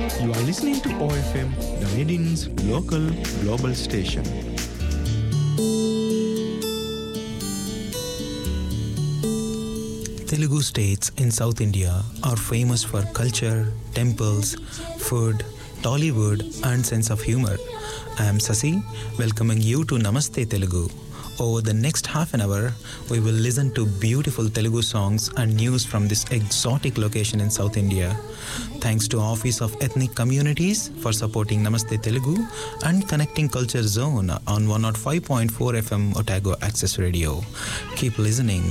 You are listening to OFM, the Radiant's local global station. Telugu states in South India are famous for culture, temples, food, Tollywood, and sense of humor. I am Sasi, welcoming you to Namaste Telugu. Over the next half an hour, we will listen to beautiful Telugu songs and news from this exotic location in South India. Thanks to Office of Ethnic Communities for supporting Namaste Telugu and connecting Culture Zone on 105.4 FM Otago Access Radio. Keep listening.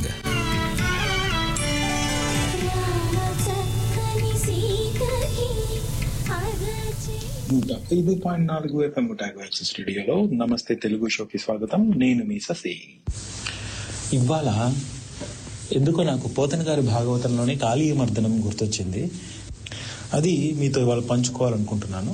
నూట ఐదు point నాలుగు FM tag వచ్చే స్టూడియోలో నమస్తే తెలుగు షోకి స్వాగతం నేను మీ ససి ఇవాళ ఎందుకో నాకు పోతన గారి భాగవతంలోని కాళీయ మర్దనం గుర్తొచ్చింది అది మీతో ఇవాళ పంచుకోవాలనుకుంటున్నాను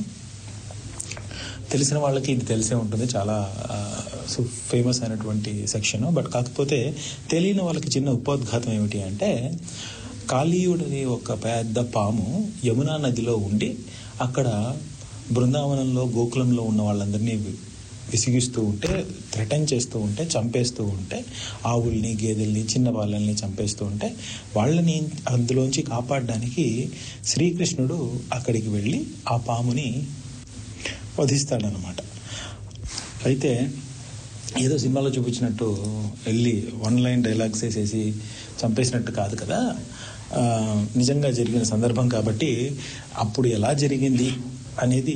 తెలిసిన వాళ్ళకి ఇది తెలిసే ఉంటుంది చాలా ఫేమస్ అయినటువంటి సెక్షన్ బట్ కాకపోతే తెలియని వాళ్ళకి చిన్న ఉపోద్ఘాతం ఏమిటి అంటే కాళీయుడని ఒక పెద్ద పాము యమునా నదిలో ఉండి అక్కడ బృందావనంలో గోకులంలో ఉన్న వాళ్ళందరినీ వి- విసిగిస్తూ ఉంటే థ్రెటన్ చేస్తూ ఉంటే చంపేస్తూ ఉంటే ఆవుల్ని గేదెల్ని చిన్న వాళ్ళని చంపేస్తూ ఉంటే వాళ్ళని అందులోంచి కాపాడడానికి శ్రీకృష్ణుడు అక్కడికి వెళ్ళి ఆ పాముని వధిస్తాడనమాట అయితే ఏదో సినిమాలో చూపించినట్టు వెళ్ళి వన్ లైన్ డైలాగ్స్ వేసేసి చంపేసినట్టు కాదు కదా ఆ, నిజంగా జరిగిన సందర్భం కాబట్టి అప్పుడు ఎలా జరిగింది అనేది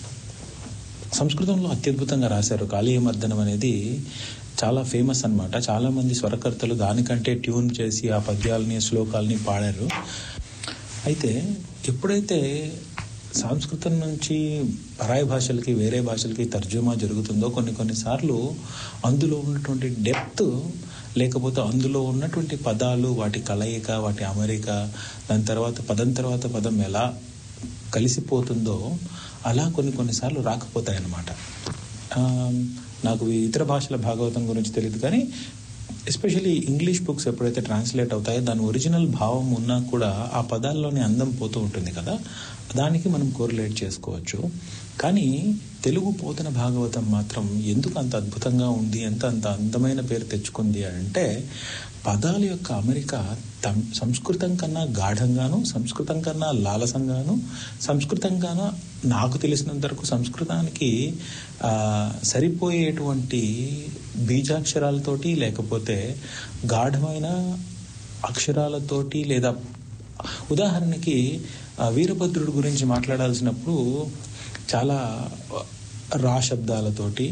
సంస్కృతంలో అత్యద్భుతంగా రాశారు కాళీయమర్దనం అనేది చాలా ఫేమస్ అన్నమాట చాలా మంది స్వరకర్తలు దానికంటే ట్యూన్ చేసి ఆ పద్యాలని శ్లోకాలని పాడారు అయితే ఎప్పుడైతే సంస్కృతం నుంచి పరాయి భాషలకి వేరే భాషలకి తర్జుమా జరుగుతుందో కొన్ని కొన్నిసార్లు అందులో ఉన్నటువంటి డెప్త్ లేకపోతే అందులో ఉన్నటువంటి పదాలు వాటి కలయిక వాటి అమరిక దాని తర్వాత పదం తర్వాత పదం ఎలా కలిసిపోతుందో అలా కొన్ని కొన్నిసార్లు రాకపోతాయి అన్నమాట ఆమ్, నాకు ఈ ఇతర భాషల భాగవతం గురించి తెలియదు కానీ ఎస్పెషల్లీ ఇంగ్లీష్ బుక్స్ ఎప్పుడైతే ట్రాన్స్లేట్ అవుతాయో దాని ఒరిజినల్ భావం ఉన్నా కూడా ఆ పదాల్లోని అందం పోతూ ఉంటుంది కదా దానికి మనం కోరిలేట్ చేసుకోవచ్చు కానీ తెలుగు పోతన భాగవతం మాత్రం ఎందుకు అంత అద్భుతంగా ఉంది ఎంత అంత అందమైన పేరు తెచ్చుకుంది అంటే పదాల యొక్క అమెరిక తం- సంస్కృతం కన్నా గాఢంగాను సంస్కృతం కన్నా లాలసంగాను సంస్కృతంగాను నాకు తెలిసినంత వరకు సంస్కృతానికి ఆ, సరిపోయేటువంటి బీజాక్షరాలతోటి లేకపోతే గాఢమైన అక్షరాలతోటి లేదా ఉదాహరణకి ఆ, వీరభద్రుడి గురించి మాట్లాడాల్సినప్పుడు చాలా రా శబ్దాలతోటి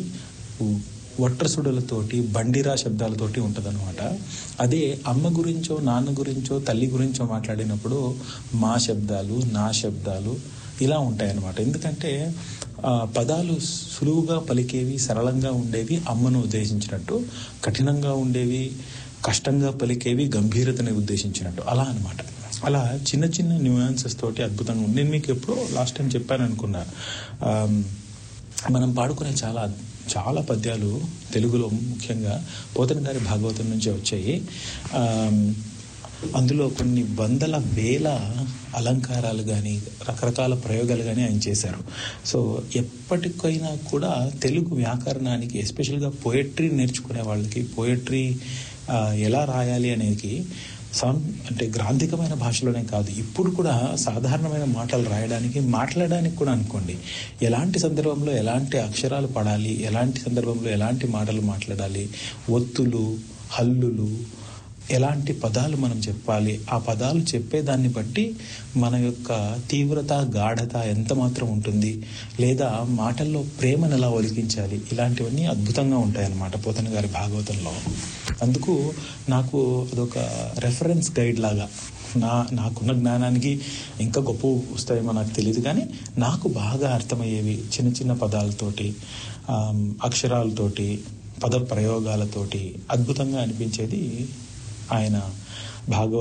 వట్రసుడులతోటి బండిరా శబ్దాలతోటి ఉంటుందన్నమాట అదే అమ్మ గురించో నాన్న గురించో తల్లి గురించో మాట్లాడినప్పుడు మా శబ్దాలు నా శబ్దాలు ఇలా ఉంటాయన్నమాట ఎందుకంటే ఆ, పదాలు సులువుగా పలికేవి సరళంగా ఉండేవి అమ్మను ఉద్దేశించినట్టు కఠినంగా ఉండేవి కష్టంగా పలికేవి గంభీరతని ఉద్దేశించినట్టు అలా అన్నమాట అలా చిన్న చిన్న న్యూయాన్సెస్ తోటి అద్భుతంగా ఉంది నేను మీకు ఎప్పుడో లాస్ట్ టైం చెప్పాను అనుకున్నా ఆమ్, మనం పాడుకునే చాలా చాలా పద్యాలు తెలుగులో ముఖ్యంగా పోతన గారి భాగవతం నుంచి వచ్చాయి ఆమ్, అందులో కొన్ని వందల వేల అలంకారాలు కానీ రకరకాల ప్రయోగాలు కానీ ఆయన చేశారు సో ఎప్పటికైనా కూడా తెలుగు వ్యాకరణానికి ఎస్పెషల్గా పోయట్రీ నేర్చుకునే వాళ్ళకి పోయట్రీ ఎలా రాయాలి అనేది సం అంటే గ్రాంధికమైన భాషలోనే కాదు ఇప్పుడు కూడా సాధారణమైన మాటలు రాయడానికి మాట్లాడడానికి కూడా అనుకోండి ఎలాంటి సందర్భంలో ఎలాంటి అక్షరాలు పడాలి ఎలాంటి సందర్భంలో ఎలాంటి మాటలు మాట్లాడాలి ఒత్తులు హల్లులు ఎలాంటి పదాలు మనం చెప్పాలి ఆ పదాలు చెప్పేదాన్ని బట్టి మన యొక్క తీవ్రత గాఢత ఎంత మాత్రం ఉంటుంది లేదా మాటల్లో ప్రేమను ఎలా ఒలికించాలి ఇలాంటివన్నీ అద్భుతంగా ఉంటాయన్నమాట పోతన గారి భాగవతంలో అందుకు నాకు అదొక రెఫరెన్స్ గైడ్ లాగా నా నాకున్న జ్ఞానానికి ఇంకా గొప్ప వస్తాయేమో నాకు తెలియదు కానీ నాకు బాగా అర్థమయ్యేవి చిన్న చిన్న పదాలతోటి ఆమ్, అక్షరాలతోటి పద ప్రయోగాలతోటి అద్భుతంగా అనిపించేది ఆయన భాగవ